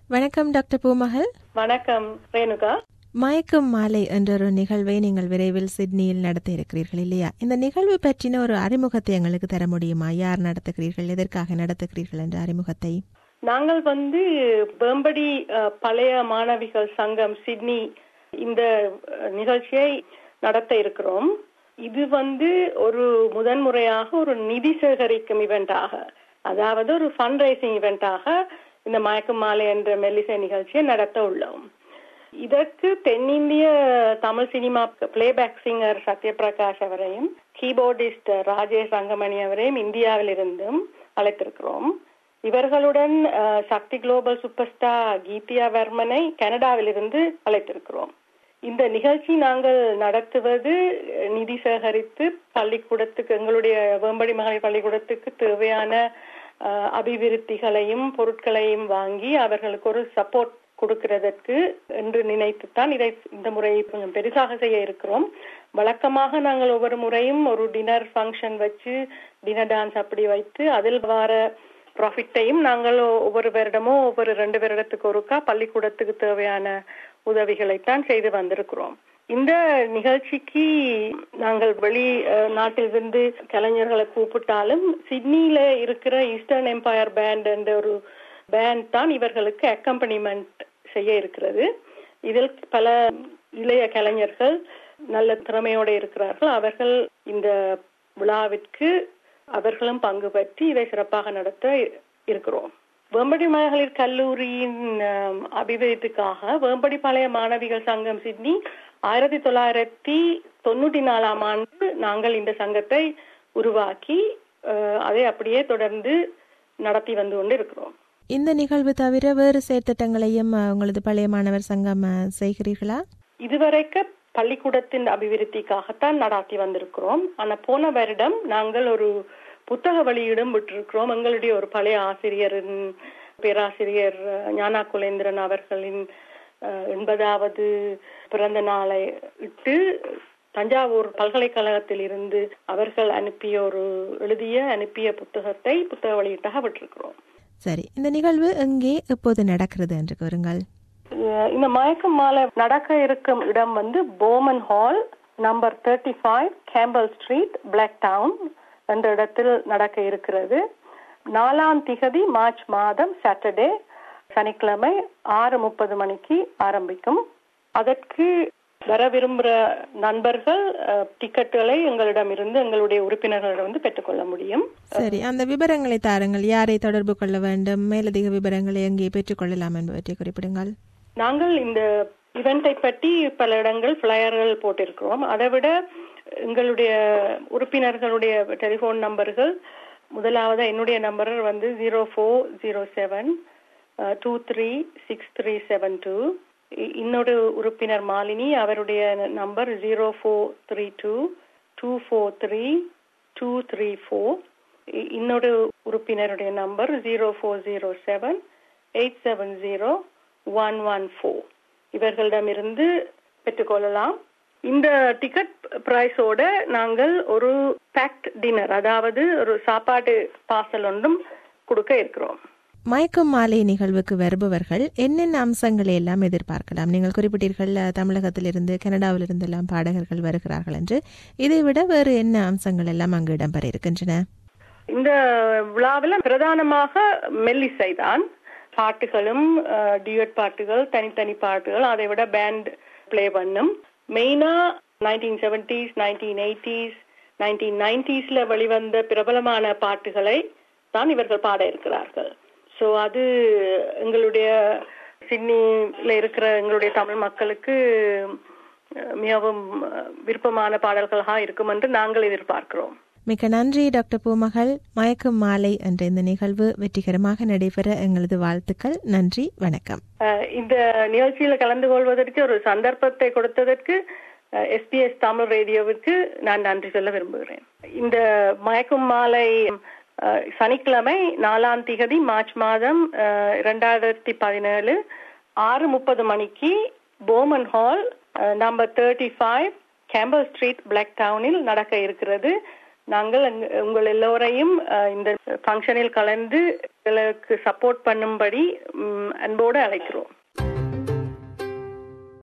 வணக்கம் டாக்டர் பூமகள் வணக்கம் ரேணுகா மயக்கம் மாலை என்ற ஒரு நிகழ்வை நீங்கள் விரைவில் சிட்னியில் நடத்த இருக்கிறீர்கள் இல்லையா இந்த நிகழ்வு பற்றின ஒரு அறிமுகத்தை எங்களுக்கு தர முடியுமா யார் நடத்துகிறீர்கள் எதற்காக நடத்துகிறீர்கள் என்ற அறிமுகத்தை நாங்கள் வந்து வேம்படி அஹ், பழைய மாணவிகள் சங்கம் சிட்னி இந்த அஹ், நிகழ்ச்சியை நடத்த இருக்கிறோம் இது வந்து ஒரு முதன்முறையாக ஒரு நிதி சேகரிக்கும் இவெண்டாக அதாவது ஒரு ஃபண்ட் ரைசிங் இவெண்டாக இந்த மயக்கம் மாலை என்ற மெல்லிசை நிகழ்ச்சியை நடத்த உள்ளோம் இதற்கு தென்னிந்திய Tamil cinema playback singer Sathyaprakash அவரையும் கீபோர்டிஸ்ட் ராஜேஷ் ரங்கமணி அவரையும் இந்தியாவிலிருந்தும் அழைத்திருக்கிறோம் இவர்களுடன் அஹ், Sakthi global super star Geethiya வர்மனை கனடாவிலிருந்து அழைத்திருக்கிறோம் இந்த நிகழ்ச்சி நாங்கள் நடத்துவது அஹ், நிதி சேகரித்து பள்ளிக்கூடத்துக்கு எங்களுடைய வேம்படி மகளிர் பள்ளிக்கூடத்துக்கு தேவையான அஹ், அபிவிருத்திகளையும் பொருட்களையும் வாங்கி அவர்களுக்கு ஒரு சப்போர்ட் கொடுக்கிறதற்கு என்று நினைத்துத்தான் இதை இந்த முறை கொஞ்சம் பெரிதாக செய்ய இருக்கிறோம் வழக்கமாக நாங்கள் ஒவ்வொரு முறையும் ஒரு டின்னர் ஃபங்க்ஷன் வச்சு டின்னர் டான்ஸ் அப்படி வைத்து அதில் வர ப்ராஃபிட்டையும் நாங்கள் ஒவ்வொரு வருடமும் ஒவ்வொரு ரெண்டு வருடத்துக்கு ஒருக்கா பள்ளிக்கூடத்துக்கு தேவையான உதவிகளைத்தான் செய்து வந்திருக்கிறோம் இந்த நிகழ்ச்சிக்கு நாங்கள் வெளி அஹ், நாட்டிலிருந்து கலைஞர்களை கூப்பிட்டாலும் சிட்னியில இருக்கிற ஈஸ்டர்ன் எம்பயர் பேண்ட் என்ற ஒரு பேண்ட் தான் இவர்களுக்கு அக்கம்பனிமெண்ட் செய்ய இருக்கிறது இதில் பல இளைய கலைஞர்கள் நல்ல திறமையோடு இருக்கிறார்கள் அவர்கள் இந்த விழாவிற்கு அவர்களும் பங்கு பற்றி இதை சிறப்பாக நடத்த இருக்கிறோம் வேம்படி மகளிர் கல்லூரியின் ஆம், அபிவிருத்திக்காக வேம்படி பழைய மாணவிகள் சங்கம் சிட்னி ஆயிரத்தி தொள்ளாயிரத்தி தொண்ணூற்றி நாலாம் ஆண்டு நாங்கள் இந்த சங்கத்தை உருவாக்கி அஹ், அதை அப்படியே தொடர்ந்து நடத்தி வந்து கொண்டு இருக்கிறோம் இந்த நிகழ்வு தவிர வேறு செயற்திட்டங்களையும் அஹ், உங்களது பழைய மாணவர் சங்கம் அஹ், செய்கிறீர்களா இதுவரைக்கு பள்ளிக்கூடத்தின் அபிவிருத்திக்காகத்தான் நடாத்தி வந்திருக்கிறோம் ஆனா போன வருடம் நாங்கள் ஒரு புத்தக வெளியிடும் விட்டிருக்கிறோம் எங்களுடைய ஒரு பழைய ஆசிரியரின் பேராசிரியர் அஹ், ஞானா குலேந்திரன் அவர்களின் அஹ், எண்பதாவது பிறந்த நாளை இட்டு தஞ்சாவூர் பல்கலைக்கழகத்தில் இருந்து அவர்கள் அனுப்பிய ஒரு எழுதிய அனுப்பிய புத்தகத்தை புத்தக வெளியீட்டாக விட்டிருக்கிறோம் சரி இந்த நிகழ்வு எங்கே எப்போது நடக்கிறது என்று கூறுங்கள் அஹ் இந்த மயக்கம் மாலை நடக்க இருக்கும் இடம் வந்து Bowman hall number thirty five Campbell street Blacktown என்ற இடத்தில் நடக்க இருக்கிறது நாலாம் திகதி மார்ச் மாதம் சாட்டர்டே சனிக்கிழமை ஆறு முப்பது மணிக்கு ஆரம்பிக்கும் அதற்கு வர விரும்புகிற நண்பர்கள் அஹ், டிக்கெட்டுகளை எங்களிடமிருந்து எங்களுடைய உறுப்பினர்களிடம் வந்து பெற்றுக்கொள்ள முடியும் சரி அந்த விவரங்களை தாருங்கள் யாரை தொடர்பு கொள்ள வேண்டும் மேலதிக விவரங்களை எங்கே பெற்றுக்கொள்ளலாம் என்பவற்றை குறிப்பிடுங்கள் நாங்கள் இந்த இவெண்டை பற்றி பல இடங்கள் ஃபிளையர்கள் போட்டிருக்கிறோம் அதை விட எங்களுடைய உறுப்பினர்களுடைய டெலிஃபோன் நம்பர்கள் முதலாவது என்னுடைய நம்பர் வந்து zero four zero seven two three six three seven two இன்னொரு உறுப்பினர் மாலினி அவருடைய number zero four three two two four three two three four இன்னொரு உறுப்பினருடைய number zero four zero seven eight seven zero one one four இவர்களிடமிருந்து பெற்றுக்கொள்ளலாம் இந்த ticket பிரைஸோட நாங்கள் ஒரு பேக்ட் டின்னர் அதாவது ஒரு சாப்பாடு பார்சல் ஒன்றும் கொடுக்க இருக்கிறோம் மயக்கம் மாலை நிகழ்வுக்கு வருபவர்கள் என்னென்ன அம்சங்களை எல்லாம் எதிர்பார்க்கலாம் நீங்கள் குறிப்பிட்டீர்கள் அஹ், தமிழகத்திலிருந்து கனடாவிலிருந்து எல்லாம் பாடகர்கள் வருகிறார்கள் என்று இதை விட வேறு என்ன அம்சங்கள் எல்லாம் அங்கு இடம்பெற இருக்கின்றன இந்த விழாவில் பிரதானமாக மெல்லிசை தான் பாட்டுகளும் டியூட் பாட்டுகள் தனித்தனி பாட்டுகள் அதை விட பேண்ட் ப்ளே பண்ணும் மெயினா nineteen seventies nineteen eighties nineteen நைன்டிஸ்ல வெளிவந்த பிரபலமான பாட்டுகளை தான் இவர்கள் பாட இருக்கிறார்கள் ஸோ அது எங்களுடைய சிட்னியில் இருக்கிற எங்களுடைய தமிழ் மக்களுக்கு அஹ், மிகவும் அஹ், விருப்பமான பாடல்களாக இருக்கும் என்று நாங்கள் எதிர்பார்க்கிறோம் மிக்க நன்றி டாக்டர் பூமகள் மயக்கம் மாலை என்ற இந்த நிகழ்வு வெற்றிகரமாக நடைபெற எங்களது வாழ்த்துக்கள் நன்றி வணக்கம் அஹ் இந்த நிகழ்ச்சியில் கலந்து கொள்வதற்கு ஒரு சந்தர்ப்பத்தை கொடுத்ததற்கு எஸ்பிஎஸ் தமிழ் ரேடியோவிற்கு நான் நன்றி சொல்ல விரும்புகிறேன் இந்த மயக்கும் மாலை அஹ், சனிக்கிழமை நாலாம் திகதி மார்ச் மாதம் அஹ், இரண்டாயிரத்தி பதினேழு ஆறு முப்பது மணிக்கு Bowman hall number thirty five Campbell street பிளாக் டவுனில் நடக்க இருக்கிறது நாங்கள் அங்க- உங்கள் எல்லோரையும் அஹ், இந்த ஃபங்க்ஷனில் கலந்து எங்களுக்கு சப்போர்ட் பண்ணும்படி ம், அன்போடு அழைக்கிறோம்